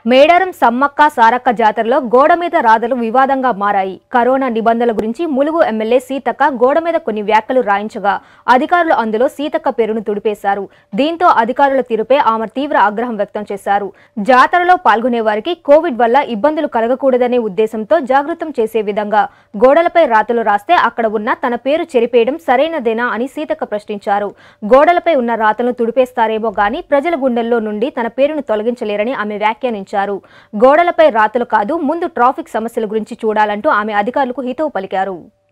మేడారం సమ్మక్క సారక్క జాతరలో గోడ మీద రాతలు వివాదంగా మారాయి కరోనా నిబంధనల గురించి ములుగు ఎమ్మెల్యే సీతక్క గోడ మీద కొన్ని వ్యాఖ్యలు రాయించగా అధికారులు అందులో సీతక్క పేరును తుడిపేశారు దీంతో అధికారుల తీరుపై ఆమె తీవ్ర ఆగ్రహం వ్యక్తం చేశారు జాతరలో పాల్గొనే వారికి కోవిడ్ వల్ల ఇబ్బందులు కలగకూడదనే ఉద్దేశంతో జాగృతం చేసే విధంగా గోడలపై రాతలు రాస్తే అక్కడ ఉన్న తన పేరు చెరిపేయడం సరైనదేనా అని సీతక్క ప్రశ్నించారు గోడలపై ఉన్న రాతలను తుడిపేస్తారేమో గాని ప్రజల గుండెల్లో నుండి తన పేరును తొలగించలేరని ఆమె వ్యాఖ్యానించారు గోడలపై రాతలు కాదు ముందు ట్రాఫిక్ సమస్యల గురించి చూడాలంటూ ఆమె అధికారులకు హితవు పలికారు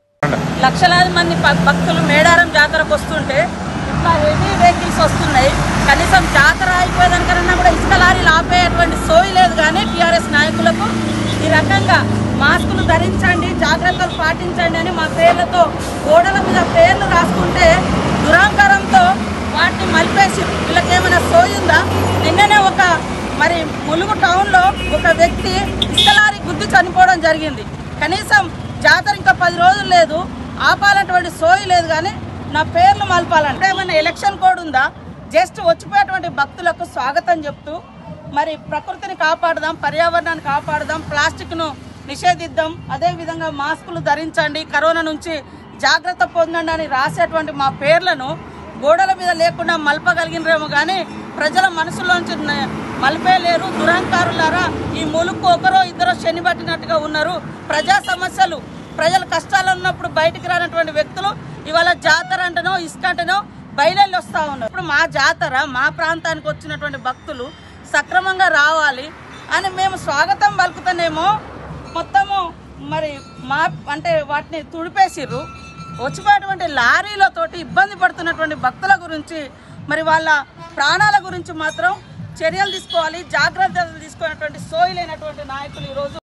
లక్షలాది మంది భ- భక్తులు మేడారం జాతరకు వస్తుంటే ఇట్లా హెవీ వెహికల్స్ వస్తున్నాయి కనీసం జాతర అయిపోయేదానికన్నా కూడా ఇసుక లారీలు ఆపేటువంటి సోయి లేదు కానీ టీఆర్ఎస్ నాయకులకు ఈ రకంగా మాస్కులు ధరించండి జాగ్రత్తలు పాటించండి అని మా పేర్లతో గోడల మీద పేర్లు రాసుకుంటే దురాంకారంతో వాటిని మలిపేసి వీళ్ళకి ఏమైనా సోయి ఉందా నిన్ననే ఒక మరి ములుగు టౌన్లో ఒక వ్యక్తి ఇసుక లారీ గుద్ది చనిపోవడం జరిగింది కనీసం జాతర ఇంకా పది రోజులు లేదు ఆపాలన్నటువంటి సోయి లేదు కానీ నా పేర్లు మలపాలంటే ఏమైనా ఎలక్షన్ కోడ్ ఉందా జస్ట్ వచ్చిపోయేటువంటి భక్తులకు స్వాగతం చెప్తూ మరి ప్రకృతిని కాపాడదాం పర్యావరణాన్ని కాపాడదాం ప్లాస్టిక్ను నిషేధిద్దాం అదేవిధంగా మాస్కులు ధరించండి కరోనా నుంచి జాగ్రత్త పొందండి అని రాసేటువంటి మా పేర్లను గోడల మీద లేకుండా మలపగలిగినరేమో కానీ ప్రజల మనసులోంచి న- మలిపేయలేరు దురహంకారులారా ఈ ములుకు ఒకరో ఇద్దరో శని పట్టినట్టుగా ఉన్నారు ప్రజా సమస్యలు ప్రజల కష్టాలు ఉన్నప్పుడు బయటికి రానటువంటి వ్యక్తులు ఇవాళ జాతర అంటేనో ఇసుక అంటేనో బయలుదేరి వస్తూ ఉన్నారు ఇప్పుడు మా జాతర మా ప్రాంతానికి వచ్చినటువంటి భక్తులు సక్రమంగా రావాలి అని మేము స్వాగతం పలుకుతానేమో మొత్తము మరి మా అంటే వాటిని తుడిపేసిర్రు వచ్చిపోయేటువంటి లారీలతోటి ఇబ్బంది పడుతున్నటువంటి భక్తుల గురించి మరి వాళ్ళ ప్రాణాల గురించి మాత్రం చర్యలు తీసుకోవాలి జాగ్రత్తలు తీసుకునేటువంటి సోయి లేనటువంటి నాయకులు ఈరోజు